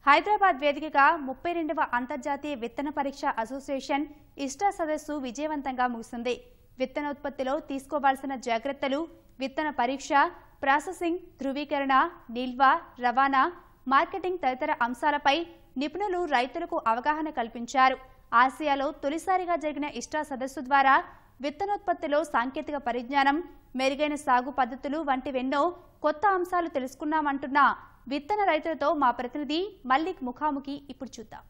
హైదరాబాద్ వేదికగా ముప్పై రెండవ అంతర్జాతీయ విత్తన పరీక్ష అసోసియేషన్ ఇష్ట సదస్సు విజయవంతంగా ముగిసింది విత్తనోత్పత్తిలో తీసుకోవాల్సిన జాగ్రత్తలు విత్తన పరీక్ష ప్రాసెసింగ్ ధృవీకరణ నిల్వ రవాణా మార్కెటింగ్ తదితర అంశాలపై నిపుణులు రైతులకు అవగాహన కల్పించారు ఆసియాలో తొలిసారిగా జరిగిన ఇష్ట సదస్సు ద్వారా విత్తనోత్పత్తిలో సాంకేతిక పరిజ్ఞానం మెరుగైన సాగు పద్ధతులు వంటివెన్నో కొత్త అంశాలు తెలుసుకున్నామంటున్న విత్తన రైతులతో మా ప్రతినిధి మల్లిక్ ముఖాముఖి ఇప్పుడు చూద్దాం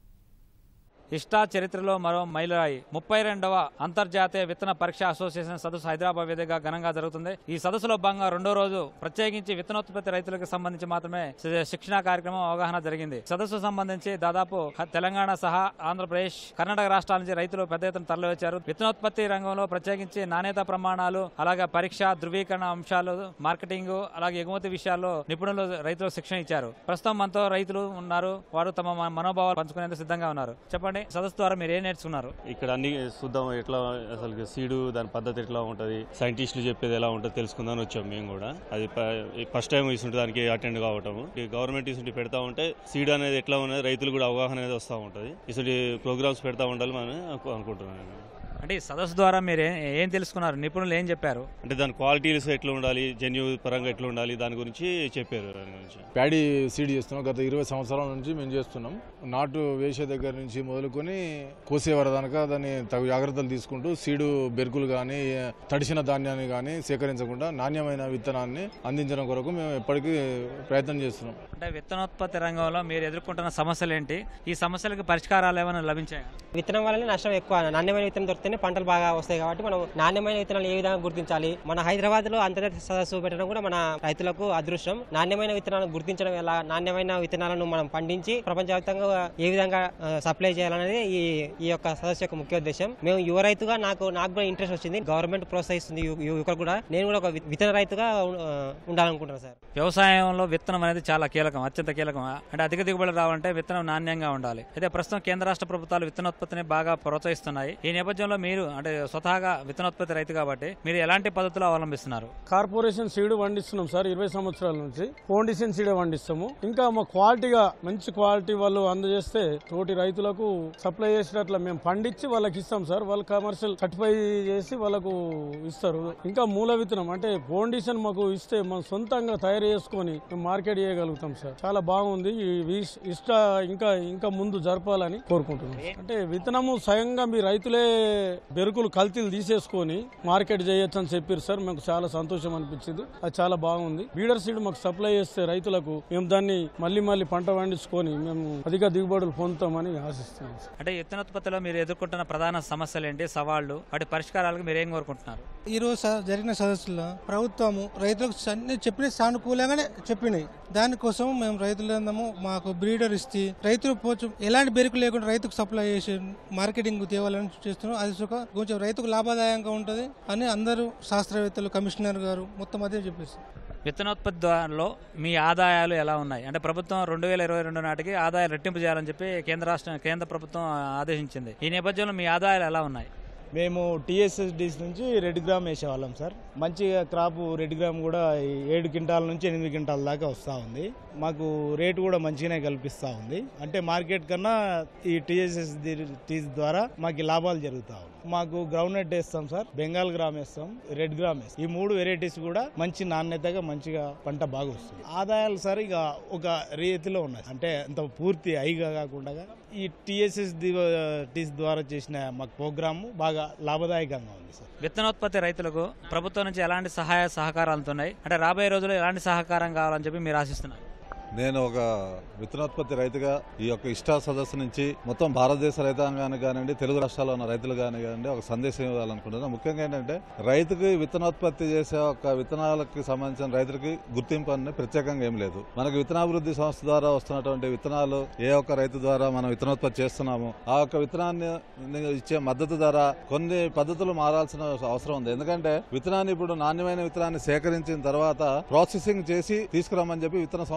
ఇష్టా చరిత్రలో మరో మైలురాయి ముప్పై రెండవ అంతర్జాతీయ విత్తన పరీక్ష అసోసియేషన్ సదస్సు హైదరాబాద్ వేదికగా ఘనంగా జరుగుతుంది ఈ సదస్సులో భాగంగా రెండో రోజు ప్రత్యేకించి విత్తనోత్పత్తి రైతులకు సంబంధించి మాత్రమే శి- శిక్షణా కార్యక్రమం అవగాహన జరిగింది సదస్సు సంబంధించి దాదాపు హ- తెలంగాణ సహా ఆంధ్రప్రదేశ్ కర్ణాటక రాష్ట్రాల నుంచి రైతులు పెద్ద ఎత్తున తరలివచ్చారు విత్తనోత్పత్తి రంగంలో ప్రత్యేకించి నాణ్యత ప్రమాణాలు అలాగే పరీక్ష ధృవీకరణ అంశాలు మార్కెటింగ్ అలాగే ఎగుమతి విషయాల్లో నిపుణులు రైతులకు శిక్షణ ఇచ్చారు ప్రస్తుతం మనతో రైతులు ఉన్నారు వారు తమ మ- మనోభావాలు పంచుకునేందుకు సిద్ధంగా ఉన్నారు చెప్పండి సదస్సు ద్వారా మీరు ఏం నేర్చుకున్నారు ఇక్కడ అన్ని చూద్దాం ఎట్లా అసలు సీడు దాని పద్ధతి ఎట్లా ఉంటుంది సైంటిస్టులు చెప్పేది ఎలా ఉంటుంది తెలుసుకుందామని వచ్చాం మేము కూడా అది ఫస్ట్ టైం ఇస్తుంటే దానికి అటెండ్ కావటము ఈ గవర్నమెంట్ ఇసుంటి పెడతా ఉంటే సీడ్ అనేది ఎట్లా ఉన్నది రైతులు కూడా అవగాహన అనేది వస్తూ ఉంటుంది ఇసుంటి ప్రోగ్రామ్స్ పెడతా ఉండాలి మనం అనుకు- అనుకుంటున్నాను నేను. అంటే ఈ సదస్సు ద్వారా మీరు ఏ- ఏం తెలుసుకున్నారు నిపుణులు ఏం చెప్పారు అంటే దాని క్వాలిటీస్ ఎట్లా ఉండాలి జన్యు పరంగా ఎట్లా ఉండాలి దాని గురించి చెప్పారు దాని గురించి ప్యాడీ సీడ్ చేస్తున్నాం గత ఇరవై సంవత్సరాల నుంచి మేము చేస్తున్నాం నాటు వేసే దగ్గర నుంచి మొదలుకొని కోసే వరదానక దాన్ని తగు జాగ్రత్తలు తీసుకుంటూ సీడు బెరుకులు కానీ తడిసిన ధాన్యాన్ని కానీ సేకరించకుండా నాణ్యమైన విత్తనాన్ని అందించడం కొరకు మేము ఎప్పటికీ ప్రయత్నం చేస్తున్నాం అంటే విత్తనోత్పత్తి రంగంలో మీరు ఎదుర్కొంటున్న సమస్యలు ఏంటి ఈ సమస్యలకు పరిష్కారాలు ఏమైనా లభించాయా విత్తనం వల్లనే నష్టం ఎక్కువ నాణ్యమైన విత్తనం దొరికితేనే పంటలు బాగా వస్తాయి కాబట్టి మనం నాణ్యమైన విత్తనాలు ఏ విధంగా గుర్తించాలి మన హైదరాబాద్ లో అంతర్జాతీయ సదస్సు పెట్టడం కూడా మన రైతులకు అదృష్టం నాణ్యమైన విత్తనాలను గుర్తించడం ఎలా నాణ్యమైన విత్తనాలను మనం పండించి ప్రపంచవ్యాప్తంగా ఏ విధంగా ఆ, సప్లై చేయాలనేది ఈ ఈ యొక్క సదస్సు యొక్క ముఖ్య ఉద్దేశం మేము యువ రైతుగా నాకు నాకు కూడా ఇంట్రెస్ట్ వచ్చింది గవర్నమెంట్ ప్రోత్సహిస్తుంది యు- యువకులు కూడా నేను కూడా ఒక వి- విత్తన రైతుగా ఆ, ఉండాలనుకుంటున్నాను సార్ వ్యవసాయంలో విత్తనం అనేది చాలా కీలకం అత్యంత కీలకం అంటే అధిక దిగుబడి రావాలంటే విత్తనం నాణ్యంగా ఉండాలి అయితే ప్రస్తుతం కేంద్ర రాష్ట్ర ప్రభుత్వాలు విత్తనోత్పత్తిని బాగా ప్రోత్సహిస్తున్నాయి ఈ నేపథ్యంలో మీరు అంటే స్వతహాగా విత్తనోత్పత్తి రైతు కాబట్టి మీరు ఎలాంటి పద్ధతులు అవలంబిస్తున్నారు కార్పొరేషన్ సీడ్ పండిస్తున్నాం సార్ ఇరవై సంవత్సరాల నుంచి ఫౌండేషన్ సీడ్ పండిస్తాము ఇంకా మా క్వాలిటీగా మంచి క్వాలిటీ వాళ్ళు అందజేస్తే తోటి రైతులకు సప్లై చేసేటట్ల మేము పండించి వాళ్ళకి ఇస్తాం సార్ వాళ్ళు కమర్షియల్ సర్టిఫై చేసి వాళ్ళకు ఇస్తారు ఇంకా మూల విత్తనం అంటే ఫౌండేషన్ మాకు ఇస్తే మనం సొంతంగా తయారు చేసుకొని మేము మార్కెట్ చేయగలుగుతాం సార్ చాలా బాగుంది ఈ విస్- ఇష్ట ఇంకా ఇంకా ముందు జరపాలని కోరుకుంటున్నాం అంటే విత్తనము స్వయంగా మీ రైతులే బెరుకులు కల్తీలు తీసేసుకొని మార్కెట్ చేయొచ్చు అని చెప్పారు సార్ మాకు చాలా సంతోషం అనిపించింది అది చాలా బాగుంది బీడర్ సీడ్ మాకు సప్లై చేస్తే రైతులకు మేము దాన్ని మళ్ళీ మళ్ళీ పంట పండించుకొని మేము అధిక దిగుబడులు పొందుతామని ఆశిస్తున్నాం సార్ అంటే విత్తనోత్పత్తిలో మీరు ఎదుర్కొంటున్న ప్రధాన సమస్యలు ఏంటి సవాళ్లు వాటి పరిష్కారాలకు మీరు ఏం కోరుకుంటున్నారు ఈ రోజు స- జరిగిన సదస్సులో ప్రభుత్వము రైతులకు అన్ని చెప్పిన సానుకూలంగానే చెప్పినాయి దానికోసం మేము రైతులందము మాకు బ్రీడర్ ఇస్తే రైతులు పోచు ఎలాంటి బెరుకు లేకుండా రైతుకు సప్లై చేసి మార్కెటింగ్ తేవాలని చేస్తున్నాం అది ఒక కొంచెం రైతుకు లాభదాయంగా ఉంటుంది అని అందరూ శాస్త్రవేత్తలు కమిషనర్ గారు మొత్తం అదే చెప్పేసి విత్తనోత్పత్తి ద్వారాలో మీ ఆదాయాలు ఎలా ఉన్నాయి అంటే ప్రభుత్వం రెండు వేల ఇరవై రెండు నాటికి ఆదాయాలు రెట్టింపు చేయాలని చెప్పి కేంద్ర రాష్ట్ర కేంద్ర ప్రభుత్వం ఆదేశించింది ఈ నేపథ్యంలో మీ ఆదాయాలు ఎలా ఉన్నాయి మేము టీఎస్ఎస్డిస్ నుంచి రెడ్ గ్రామ్ వేసేవాళ్ళం సార్ మంచిగా క్రాప్ రెడ్ గ్రామ్ కూడా ఈ ఏడు క్వింటాల నుంచి ఎనిమిది క్వింటాల దాకా వస్తూ ఉంది మాకు రేటు కూడా మంచిగానే కల్పిస్తూ ఉంది అంటే మార్కెట్ కన్నా ఈ టీఎస్ఎస్ టీస్ ద్వారా మాకు లాభాలు జరుగుతా ఉంది మాకు గ్రౌండ్ నట్ వేస్తాం సార్ బెంగాల్ గ్రామ్ వేస్తాం రెడ్ గ్రామ్ వేస్తాం ఈ మూడు వెరైటీస్ కూడా మంచి నాణ్యతగా మంచిగా పంట బాగా వస్తుంది ఆదాయాలు సార్ ఇక ఒక రీతిలో ఉన్నాయి అంటే అంత పూర్తి హైగా కాకుండా ఈ టీఎస్ఎస్ టీస్ ద్వారా చేసిన మాకు ప్రోగ్రాము బాగా లాభదాయకంగా ఉంది సార్ విత్తనోత్పత్తి రైతులకు ప్రభుత్వం నుంచి ఎలాంటి సహాయ సహకారాలు అందుతున్నాయి అంటే రాబోయే రోజుల్లో ఎలాంటి సహకారం కావాలని చెప్పి మీరు ఆశిస్తున్నారు నేను ఒక విత్తనోత్పత్తి రైతుగా ఈ యొక్క ఇష్టా సదస్సు నుంచి మొత్తం భారతదేశ రైతాంగానికి కానివ్వండి తెలుగు రాష్ట్రాల్లో ఉన్న రైతులు కానివ్వండి ఒక సందేశం ఇవ్వాలనుకుంటున్నాను ముఖ్యంగా ఏంటంటే రైతుకి విత్తనోత్పత్తి చేసే ఒక విత్తనాలకి సంబంధించిన రైతులకి గుర్తింపు అనేది ప్రత్యేకంగా ఏం లేదు మనకి విత్తనాభివృద్ధి సంస్థ ద్వారా వస్తున్నటువంటి విత్తనాలు ఏ ఒక్క రైతు ద్వారా మనం విత్తనోత్పత్తి చేస్తున్నాము ఆ యొక్క విత్తనాన్ని ఇచ్చే మద్దతు ధర కొన్ని పద్ధతులు మారాల్సిన అవసరం ఉంది ఎందుకంటే విత్తనాన్ని ఇప్పుడు నాణ్యమైన విత్తనాన్ని సేకరించిన తర్వాత ప్రాసెసింగ్ చేసి తీసుకురామని చెప్పి విత్తన సంస్థలు చెప్తున్నాయి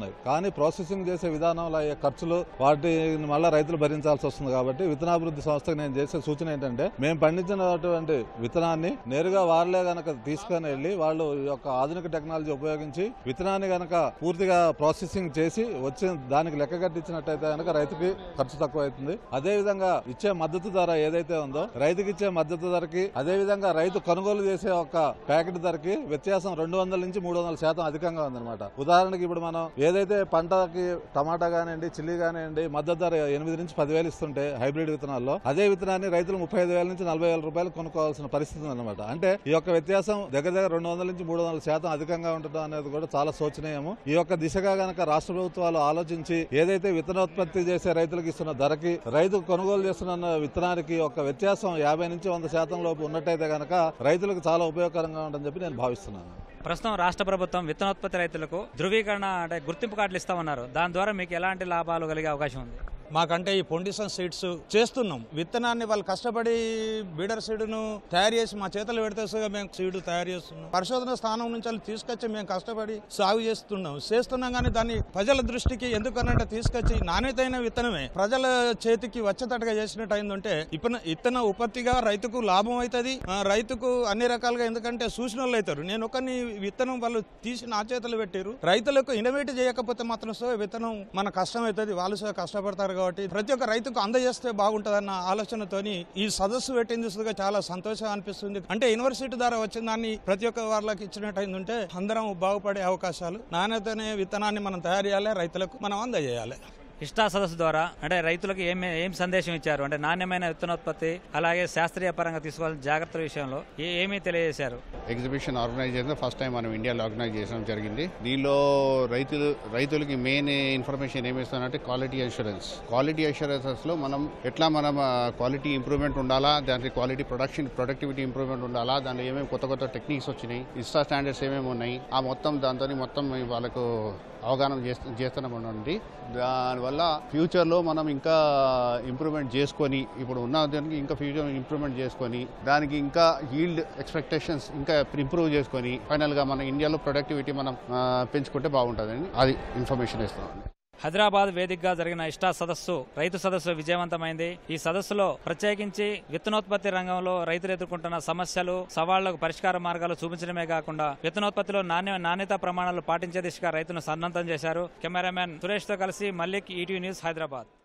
ఉన్నాయి కానీ ప్రాసెసింగ్ చేసే విధానంలో అయ్యే ఖర్చులు వాటిని మళ్ళీ రైతులు భరించాల్సి వస్తుంది కాబట్టి విత్తనాభివృద్ధి సంస్థకు నేను చేసే సూచన ఏంటంటే మేము పండించినటువంటి విత్తనాన్ని నేరుగా వాళ్ళే గనక తీసుకొని వెళ్ళి వాళ్ళు ఈ యొక్క ఆధునిక టెక్నాలజీ ఉపయోగించి విత్తనాన్ని గనక పూర్తిగా ప్రాసెసింగ్ చేసి వచ్చి దానికి లెక్క కట్టించినట్టయితే గనక రైతుకి ఖర్చు తక్కువ అవుతుంది అదే విధంగా ఇచ్చే మద్దతు ధర ఏదైతే ఉందో రైతుకి ఇచ్చే మద్దతు ధరకి అదే విధంగా రైతు కొనుగోలు చేసే ఒక ప్యాకెట్ ధరకి వ్యత్యాసం రెండు వందల నుంచి మూడు వందల శాతం అధికంగా ఉందన్నమాట ఉదాహరణకి ఇప్పుడు మనం ఏదైతే పంటకి టమాటా కానివ్వండి చిల్లీ కానివ్వండి మద్దతు ధర ఎనిమిది నుంచి పదివేలు ఇస్తుంటే హైబ్రిడ్ విత్తనాల్లో అదే విత్తనాన్ని రైతులు ముప్పై ఐదు వేల నుంచి నలభై వేల రూపాయలు కొనుక్కోవాల్సిన పరిస్థితి ఉందన్నమాట అంటే ఈ యొక్క వ్యత్యాసం దగ్గర దగ్గర రెండు వందల నుంచి మూడు వందల శాతం అధికంగా ఉండటం అనేది కూడా చాలా శోచనీయము ఈ యొక్క దిశగా గనక రాష్ట్ర ప్రభుత్వాలు ఆలోచించి ఏదైతే విత్తనోత్పత్తి చేసే రైతులకు ఇస్తున్న ధరకి రైతు కొనుగోలు చేస్తున్న విత్తనానికి ఒక వ్యత్యాసం యాభై నుంచి వంద శాతం లోపు ఉన్నట్టయితే గనక రైతులకు చాలా ఉపయోగకరంగా ఉంటుందని చెప్పి నేను భావిస్తున్నాను ప్రస్తుతం రాష్ట్ర ప్రభుత్వం విత్తనోత్పత్తి రైతులకు ధృవీకరణ అంటే గుర్తింపు కార్డులు ఇస్తామన్నారు దాని ద్వారా మీకు ఎలాంటి లాభాలు కలిగే అవకాశం ఉంది మాకంటే ఈ పొండిషన్ సీడ్స్ చేస్తున్నాం విత్తనాన్ని వాళ్ళు కష్టపడి బీడర్ సీడ్ను తయారు చేసి మా చేతులు పెడితే సుగా మేము సీడ్ తయారు చేస్తున్నాం పరిశోధన స్థానం నుంచి వాళ్ళు తీసుకొచ్చి మేము కష్టపడి సాగు చేస్తున్నాం చేస్తున్నాం కానీ దాన్ని ప్రజల దృష్టికి ఎందుకనంటే తీసుకొచ్చి నాణ్యతైన విత్తనమే ప్రజల చేతికి వచ్చేటట్టుగా చేసినట్టు అయిందంటే ఇప్పుడు విత్తన ఉత్పత్తిగా రైతుకు లాభం అవుతుంది ఆ, రైతుకు అన్ని రకాలుగా ఎందుకంటే సూచన వాళ్ళు అవుతారు నేను ఒకరిని విత్తనం వాళ్ళు తీసి నా చేతులు పెట్టారు రైతులకు ఇన్నోవేట్ చేయకపోతే మాత్రం సో విత్తనం మన కష్టం అవుతుంది వాళ్ళు సో కష్టపడతారు కాబట్టి ప్రతి ఒక్క రైతుకు అందజేస్తే బాగుంటుందన్న ఆలోచనతోని ఈ సదస్సు పెట్టింది చూడగా చాలా సంతోషం అనిపిస్తుంది అంటే యూనివర్సిటీ ద్వారా వచ్చిన దాన్ని ప్రతి ఒక్క వాళ్ళకి ఇచ్చినట్టు అయిందంటే అందరం బాగుపడే అవకాశాలు నాణ్యతనే విత్తనాన్ని మనం తయారు చేయాలి రైతులకు మనం అందజేయాలి ఇష్టా సదస్సు ద్వారా అంటే రైతులకు ఏం ఏం సందేశం ఇచ్చారు అంటే నాణ్యమైన విత్తనోత్పత్తి అలాగే శాస్త్రీయ పరంగా తీసుకోవాల్సిన జాగ్రత్తల విషయంలో ఏ- ఏమీ తెలియజేశారు ఎగ్జిబిషన్ ఆర్గనైజ్ చేసిన ఫస్ట్ టైం మనం ఇండియాలో ఆర్గనైజ్ చేయడం జరిగింది దీనిలో రైతులు రైతులకి మెయిన్ ఇన్ఫర్మేషన్ ఏమి ఇస్తానంటే క్వాలిటీ అష్యూరెన్స్ క్వాలిటీ అష్యూరెన్సెస్ లో మనం ఎట్లా మనం క్వాలిటీ ఇంప్రూవ్మెంట్ ఉండాలా దానికి క్వాలిటీ ప్రొడక్షన్ ప్రొడక్టివిటీ ఇంప్రూవ్మెంట్ ఉండాలా దానిలో ఏమేమి కొత్త కొత్త టెక్నిక్స్ వచ్చినాయి ఇస్టా స్టాండర్డ్స్ ఏమేమి ఉన్నాయి ఆ మొత్తం దాంతో మొత్తం వాళ్ళకు అవగాహన చేస్తు చేస్తున్నామండి దానివల్ల ఫ్యూచర్లో మనం ఇంకా ఇంప్రూవ్మెంట్ చేసుకొని ఇప్పుడు ఉన్న దానికి ఇంకా ఫ్యూచర్ ఇంప్రూవ్మెంట్ చేసుకొని దానికి ఇంకా ఈల్డ్ ఎక్స్పెక్టేషన్స్ ఇంకా ఇంప్రూవ్ చేసుకొని ఫైనల్గా మన ఇండియాలో ప్రొడక్టివిటీ మనం ఆ, పెంచుకుంటే బాగుంటుందని అది ఇన్ఫర్మేషన్ ఇస్తామండి హైదరాబాద్ వేదికగా జరిగిన ఇష్టా సదస్సు రైతు సదస్సు విజయవంతమైంది ఈ సదస్సులో ప్రత్యేకించి విత్తనోత్పత్తి రంగంలో రైతులు ఎదుర్కొంటున్న సమస్యలు సవాళ్లకు పరిష్కార మార్గాలు చూపించడమే కాకుండా విత్తనోత్పత్తిలో నాణ్య నాణ్యత ప్రమాణాలు పాటించే దిశగా రైతును సన్నద్ధం చేశారు కెమెరామెన్ సురేష్ తో కలిసి మల్లిక్ ఈటీవీ న్యూస్ హైదరాబాద్